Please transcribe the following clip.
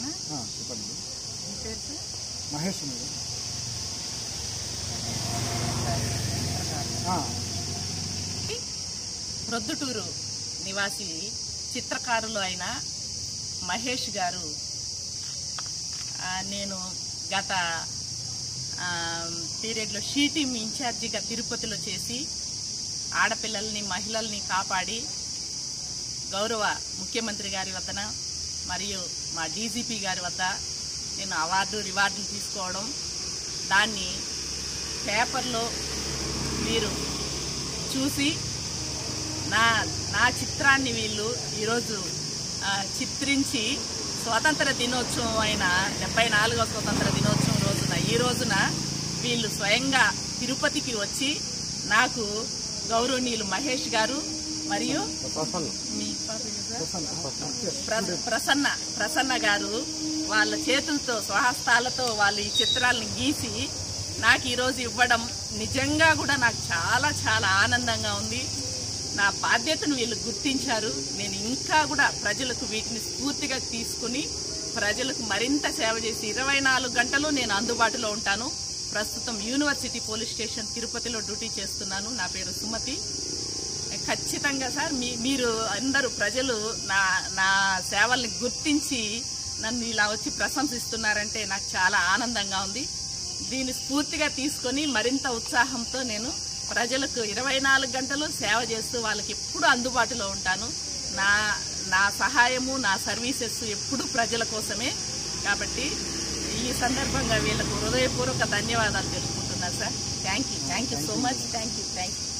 మీరేనా ఆ, చెప్పండి మీ పేరు సార్ మహేష్ మేడం ఆ, ప్రొద్దుటూరు నివాసి చిత్రకారులు అయిన మహేష్ గారు ఆ, నేను గత ఆ, పీరియడ్లో షీ టీమ్ ఇన్ఛార్జిగా తిరుపతిలో చేసి ఆడపిల్లల్ని మహిళల్ని కాపాడి గౌరవ ముఖ్యమంత్రి గారి వద్దన మరియు మా డీజీపీ గారి వద్ద నేను అవార్డు రివార్డులు తీసుకోవడం దాన్ని పేపర్లో మీరు చూసి నా నా చిత్రాన్ని వీళ్ళు ఈరోజు ఆ, చిత్రించి స్వాతంత్ర దినోత్సవం అయిన డెబ్బై నాలుగో స్వాతంత్ర దినోత్సవం రోజున ఈ రోజున వీళ్ళు స్వయంగా తిరుపతికి వచ్చి నాకు గౌరవనీయులు మహేష్ గారు మరియు మీ పాప పేరు సార్? ప్ర- ప్రసన్న ప్రసన్న గారు వాళ్ళ చేతులతో స్వహస్తాలతో వాళ్ళు ఈ చిత్రాలను గీసి నాకు ఈరోజు ఇవ్వడం నిజంగా కూడా నాకు చాలా చాలా ఆనందంగా ఉంది నా బాధ్యతను వీళ్ళు గుర్తించారు నేను ఇంకా కూడా ప్రజలకు వీటిని స్ఫూర్తిగా తీసుకుని ప్రజలకు మరింత సేవ చేసి ఇరవై నాలుగు గంటలు నేను అందుబాటులో ఉంటాను ప్రస్తుతం యూనివర్సిటీ పోలీస్ స్టేషన్ తిరుపతిలో డ్యూటీ చేస్తున్నాను నా పేరు సుమతి ఖచ్చితంగా సార్ మీ మీరు అందరూ ప్రజలు నా నా సేవల్ని గుర్తించి నన్ను ఇలా వచ్చి ప్రశంసిస్తున్నారంటే నాకు చాలా ఆనందంగా ఉంది దీన్ని స్ఫూర్తిగా తీసుకొని మరింత ఉత్సాహంతో నేను ప్రజలకు ఇరవై నాలుగు గంటలు సేవ చేస్తూ వాళ్ళకి ఎప్పుడు అందుబాటులో ఉంటాను నా నా సహాయము నా సర్వీసెస్ ఎప్పుడు ప్రజల కోసమే కాబట్టి ఈ సందర్భంగా వీళ్ళకు హృదయపూర్వక ధన్యవాదాలు తెలుపుకుంటున్నాను sir thank you thank you so much thank you thank you